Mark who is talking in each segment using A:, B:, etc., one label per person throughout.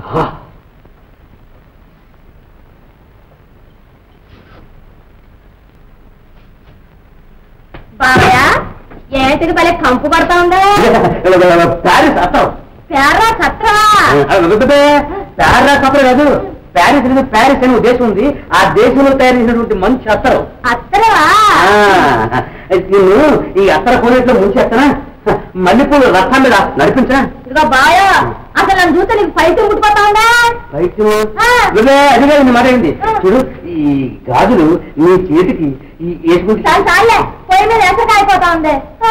A: బావయ్య ఏంటికి భలే కంపు పడతా ఉందా
B: ప్యారిస్ అత్తం
A: పేర్రా సత్రవా
B: ప్యారిస్ అత్తరు కాదు ప్యారిస్ అనేది ప్యారిస్ అనే దేశం ఉంది ఆ దేశంలో తయారు చేసినటువంటి మంచి అత్తరు
A: అత్తరవా
B: ఆ, నిన్ను ఈ అత్తర కోనేట్లో ముంచేస్తానా మల్లెపూలు రథం మీద నడిపించా
A: ఇదిగో బావయ్య అసలు నన్ను చూస్తే నీకు పైకి ముట్టిపోతా ఉందా
B: బయట
A: ఆ.
B: అది కాదు నీ మాట ఏంది
A: ఆ.
B: చూడు ఈ గాజులు నీ చేతికి ఈ వేసుకుంటే
A: చాలు చాలే పొయ్యి మీద ఎసక అయిపోతా ఉంది ఆ.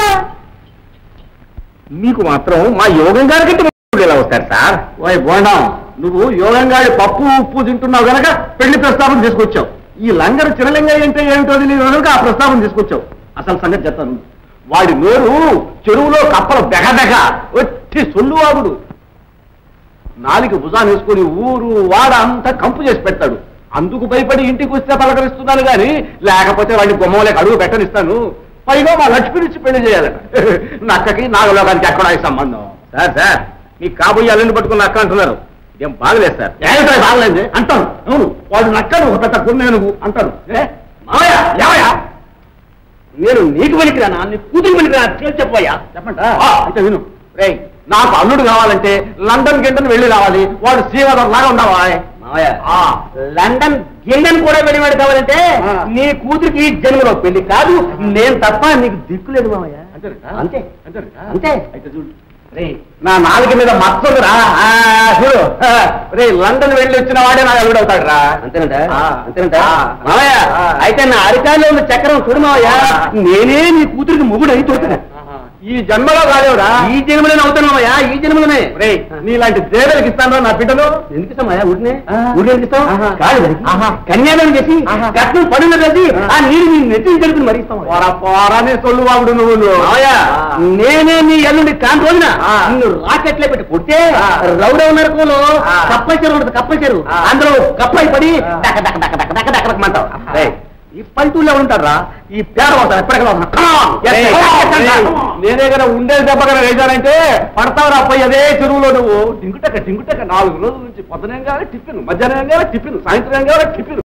B: మీకు మాత్రం మా యోగం గారి కంటే ముందు ఎలా వస్తారు సార్ ఓయ్ బోండం నువ్వు యోగం గారి పప్పు ఉప్పు తింటున్నావు గనక పెళ్లి ప్రస్తావన తీసుకొచ్చావు ఈ లంగరు చిరలింగయ్య అంటే ఏమిటో తెలియదు కనుక ఆ ప్రస్తావన తీసుకొచ్చావు అసలు సంగతి చెప్తాను వాడి నోరు చెరువులో కప్పలు బెగబెగ వచ్చి సొల్లువాగుడు నాలుగు భుజాన్ని వేసుకుని ఊరు వాడ అంతా కంపు చేసి పెడతాడు అందుకు భయపడి ఇంటికి వస్తే పలకరిస్తున్నాను గాని లేకపోతే వాడిని గుమ్మంలోకి అడుగు పెట్టనిస్తాను పైగా మా లక్ష్మినిచ్చి పెళ్లి చేయాలట నక్కకి నాగలోకానికి ఎక్కడ ఈ సంబంధం సార్ సార్ మీ కాబోయే అల్లుని పట్టుకుని నక్క అంటున్నారు ఇదేం బాగలేదు సార్ ఏమిటో బాగలేదు అంటాను అవును వాడు నక్కను ఒక పెద్ద గున్నేనుగు అంటాను ఏ మావయ్య ఏమయ్యా నేను నీకు పనికిరానా నీ కూతురు పనికిరానా చెప్పయ్యా చెప్పండి అంటే విను రే నాకు అల్లుడు కావాలంటే లండన్ గిండన్ వెళ్ళి రావాలి వాడు శ్రీవాదం లాగా ఉండవా మావయ్య లండన్ గిండన్ కూడా వెళ్ళివాడు కావాలంటే నీ కూతురికి ఈ జన్మలో పెళ్లి కాదు నేను తప్ప నీకు దిక్కులేదు మావయ్య అంతే అంతే అయితే చూడు రే నా నాలుగు మీద మత్తుందిరా ఆ, చూడు ఆ, రే లండన్ వెళ్ళి వచ్చిన వాడే నా అల్లుడు అవుతాడు రా అంతేనంట అంతేనంట మావయ్య అయితే నా అరికాల్లో ఉన్న చక్రం చూడు మావయ్య నేనే నీ కూతురికి ముగుడు అయిపోతున్నా ఈ జన్మలో కాలేవురా ఈ జన్మలోనే అవుతాను మావయ్య ఈ జన్మలోనే రే నీలాంటి దేవతలకు ఇస్తాను నా బిడ్డలు ఎందుకు ఇస్తామయ్యా ఊరినే ఊరినే ఎందుకు ఇస్తాం కాదు కన్యాదానం చేసి కట్నం పనులు కలిసి ఆ నీరు నీ నెత్తిని జరుగుతుంది మరి ఇస్తాం పోరా పోరానే సొల్లు వాగుడు నువ్వు మావయ్య నేనే నీ ఎల్లుండి కాని రోజున నిన్ను రాకెట్లే పెట్టి కొట్టే రౌడవ నరకంలో కప్పల చెరువు ఉంటుంది కప్పల చెరువు అందులో కప్పై పడి డక డక డక డక డక డక డకమంటావు రేయ్, ఈ పల్లెటూళ్ళో ఉంటారా ఈ పేడ వస్తారు ఎప్పటికీ నేనే కదా ఉండేది దెబ్బ కదా వేశానంటే పడతావురా పోయి అదే చెరువులో నువ్వు టింగుటక టింగుటక నాలుగు రోజుల నుంచి పొద్దునేం కావాలి టిఫిన్ మధ్యాహ్నం కావాలి టిఫిన్ సాయంత్రం కావాలి టిఫిన్